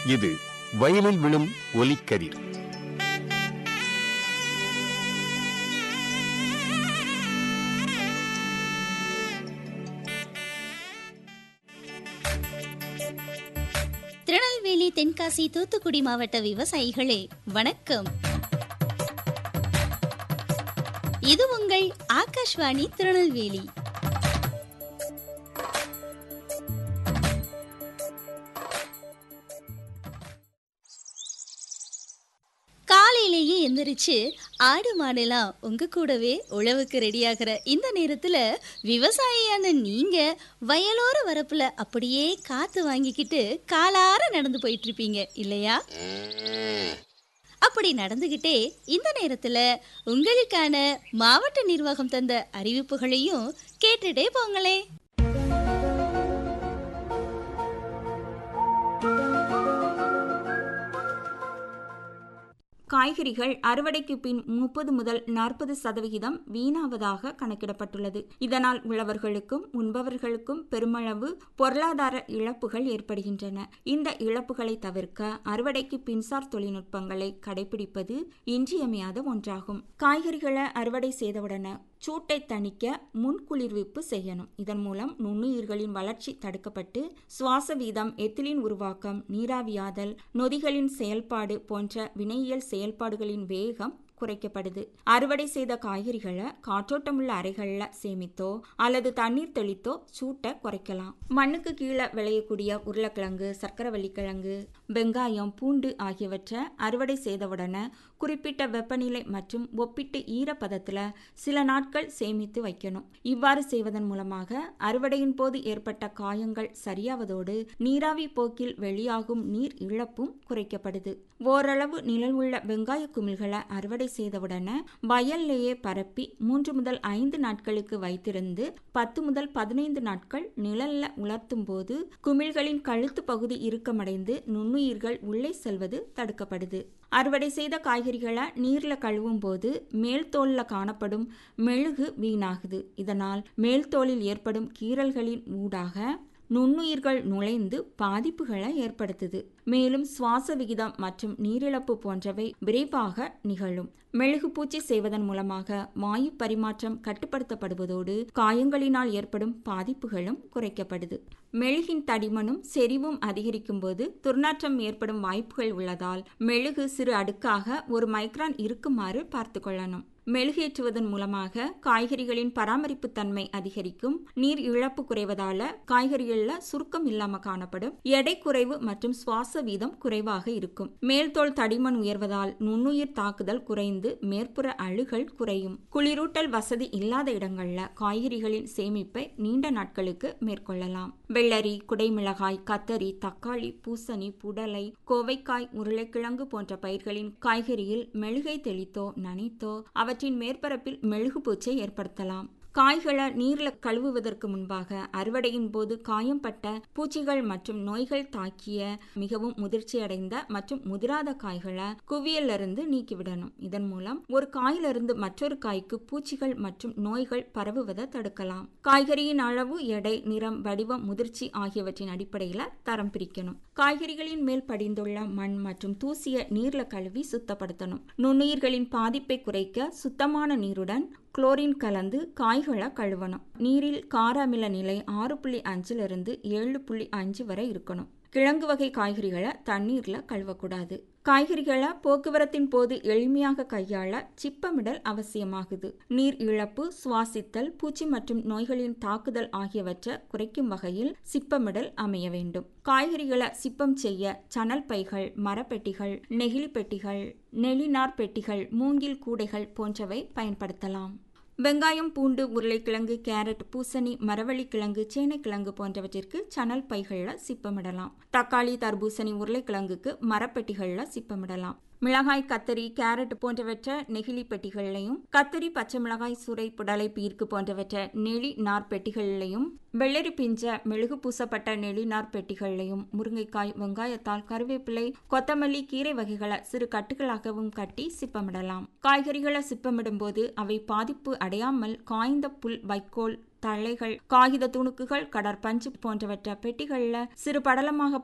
இது வயலில் விழும் ஒலிக்கதிர் திருநெல்வேலி தென்காசி தூத்துக்குடி மாவட்ட விவசாயிகளே வணக்கம் இது உங்கள் ஆகாஷ்வாணி திருநெல்வேலி காலையிலேயே எந்திரிச்சு ஆடு மாடெல்லாம் உங்க கூடவே உழவுக்கு ரெடியாகிற இந்த நேரத்துல விவசாயியான நீங்க வயலோர வரப்புல அப்படியே காத்து வாங்கிக்கிட்டு காலார நடந்து போயிட்டு இருப்பீங்க இல்லையா அப்படி நடந்துகிட்டே இந்த நேரத்துல உங்களுக்கான மாவட்ட நிர்வாகம் தந்த அறிவிப்புகளையும் கேட்டுட்டே போங்களே காய்கறிகள் அறுவடைக்கு பின் முப்பது முதல் நாற்பது சதவிகிதம் வீணாவதாக கணக்கிடப்பட்டுள்ளது இதனால் உழவர்களுக்கும் உண்பவர்களுக்கும் பெருமளவு பொருளாதார இழப்புகள் ஏற்படுகின்றன இந்த இழப்புகளை தவிர்க்க அறுவடைக்கு பின்சார் தொழில்நுட்பங்களை கடைபிடிப்பது இன்றியமையாத ஒன்றாகும் காய்கறிகளை அறுவடை செய்தவுடனே சூட்டை தணிக்க முன்குளிர்விப்பு செய்யணும் இதன் மூலம் நுண்ணுயிர்களின் வளர்ச்சி தடுக்கப்பட்டு சுவாச வீதம் எத்திலின் உருவாக்கம் நீராவியாதல் நொதிகளின் செயல்பாடு போன்ற வினையியல் செயல்பாடுகளின் வேகம் குறைக்கப்படுது அறுவடை செய்த காய்கறிகளை காற்றோட்டமுள்ள அறைகளில் சேமித்தோ அல்லது தண்ணீர் தெளித்தோ சூட்டை குறைக்கலாம் மண்ணுக்கு கீழே விளையக்கூடிய உருளைக்கிழங்கு சர்க்கரைவள்ளிக்கிழங்கு வெங்காயம் பூண்டு ஆகியவற்றை அறுவடை செய்தவுடனே குறிப்பிட்ட வெப்பநிலை மற்றும் ஒப்பிட்டு ஈரப்பதத்தில் சில நாட்கள் சேமித்து வைக்கணும் இவ்வாறு செய்வதன் மூலமாக அறுவடையின் போது ஏற்பட்ட காயங்கள் சரியாவதோடு நீராவி போக்கில் வெளியாகும் நீர் இழப்பும் குறைக்கப்படுது ஓரளவு நிழல் உள்ள வெங்காய குமிழ்களை அறுவடை செய்தவுடனே வயல்லையே பரப்பி மூன்று முதல் ஐந்து நாட்களுக்கு வைத்திருந்து பத்து முதல் பதினைந்து நாட்கள் நிழல்ல உலர்த்தும் போது குமிழ்களின் கழுத்து பகுதி இறுக்கமடைந்து நுண்ணுயிர்கள் உள்ளே செல்வது தடுக்கப்படுது அறுவடை செய்த காய்கறிகளை நீர்ல கழுவும் போது மேல் தோல்ல காணப்படும் மெழுகு வீணாகுது இதனால் மேல் தோலில் ஏற்படும் கீறல்களின் ஊடாக நுண்ணுயிர்கள் நுழைந்து பாதிப்புகளை ஏற்படுத்துது மேலும் சுவாச விகிதம் மற்றும் நீரிழப்பு போன்றவை விரைவாக நிகழும் மெழுகு பூச்சி செய்வதன் மூலமாக வாயு பரிமாற்றம் கட்டுப்படுத்தப்படுவதோடு காயங்களினால் ஏற்படும் பாதிப்புகளும் குறைக்கப்படுது மெழுகின் தடிமனும் செறிவும் அதிகரிக்கும் போது துர்நாற்றம் ஏற்படும் வாய்ப்புகள் உள்ளதால் மெழுகு சிறு அடுக்காக ஒரு மைக்ரான் இருக்குமாறு பார்த்து கொள்ளணும் மெழுகேற்றுவதன் மூலமாக காய்கறிகளின் பராமரிப்பு தன்மை அதிகரிக்கும் நீர் இழப்பு குறைவதால காய்கறிகள்ல சுருக்கம் இல்லாம காணப்படும் எடை குறைவு மற்றும் சுவாச வீதம் குறைவாக இருக்கும் மேல்தோல் தடிமன் உயர்வதால் நுண்ணுயிர் தாக்குதல் குறைந்து மேற்புற அழுகல் குறையும் குளிரூட்டல் வசதி இல்லாத இடங்கள்ல காய்கறிகளின் சேமிப்பை நீண்ட நாட்களுக்கு மேற்கொள்ளலாம் வெள்ளரி குடைமிளகாய் கத்தரி தக்காளி பூசணி புடலை கோவைக்காய் உருளைக்கிழங்கு போன்ற பயிர்களின் காய்கறியில் மெழுகை தெளித்தோ நனைத்தோ அவற்றின் மேற்பரப்பில் மெழுகு பூச்சை ஏற்படுத்தலாம் காய்களை நீரில் கழுவுவதற்கு முன்பாக அறுவடையின் போது காயம்பட்ட பூச்சிகள் மற்றும் நோய்கள் தாக்கிய மிகவும் முதிர்ச்சியடைந்த மற்றும் முதிராத காய்களை குவியலிருந்து நீக்கிவிடணும் இதன் மூலம் ஒரு காயிலிருந்து மற்றொரு காய்க்கு பூச்சிகள் மற்றும் நோய்கள் பரவுவதை தடுக்கலாம் காய்கறியின் அளவு எடை நிறம் வடிவம் முதிர்ச்சி ஆகியவற்றின் அடிப்படையில் தரம் பிரிக்கணும் காய்கறிகளின் மேல் படிந்துள்ள மண் மற்றும் தூசிய நீர்ல கழுவி சுத்தப்படுத்தணும் நுண்ணுயிர்களின் பாதிப்பை குறைக்க சுத்தமான நீருடன் குளோரின் கலந்து காய்களை கழுவணும் நீரில் கார அமில நிலை ஆறு புள்ளி அஞ்சிலிருந்து ஏழு புள்ளி அஞ்சு வரை இருக்கணும் கிழங்கு வகை காய்கறிகளை தண்ணீரில் கழுவக்கூடாது காய்கறிகளை போக்குவரத்தின் போது எளிமையாக கையாள சிப்பமிடல் அவசியமாகுது நீர் இழப்பு சுவாசித்தல் பூச்சி மற்றும் நோய்களின் தாக்குதல் ஆகியவற்றை குறைக்கும் வகையில் சிப்பமிடல் அமைய வேண்டும் காய்கறிகளை சிப்பம் செய்ய சணல் பைகள் மரப்பெட்டிகள் நெகிழி பெட்டிகள் நெளிநார் பெட்டிகள் மூங்கில் கூடைகள் போன்றவை பயன்படுத்தலாம் வெங்காயம் பூண்டு உருளைக்கிழங்கு கேரட் பூசணி மரவள்ளிக்கிழங்கு சேனைக்கிழங்கு போன்றவற்றிற்கு சணல் பைகளில் சிப்பமிடலாம் தக்காளி தர்பூசணி உருளைக்கிழங்குக்கு மரப்பெட்டிகளில் சிப்பமிடலாம் மிளகாய் கத்தரி கேரட் போன்றவற்றை நெகிழி பெட்டிகளிலையும் கத்தரி பச்சை மிளகாய் சுரை புடலை பீர்க்கு போன்றவற்றை நெளி நார் பெட்டிகளிலையும் வெள்ளரி பிஞ்ச மெழுகு பூசப்பட்ட நெளி நார் பெட்டிகளிலையும் முருங்கைக்காய் வெங்காயத்தால் கருவேப்பிலை கொத்தமல்லி கீரை வகைகளை சிறு கட்டுகளாகவும் கட்டி சிப்பமிடலாம் காய்கறிகளை சிப்பமிடும் போது அவை பாதிப்பு அடையாமல் காய்ந்த புல் வைக்கோல் தழைகள் காகித துணுக்குகள் கடற்பஞ்சு போன்றவற்றை பெட்டிகளில் சிறு படலமாக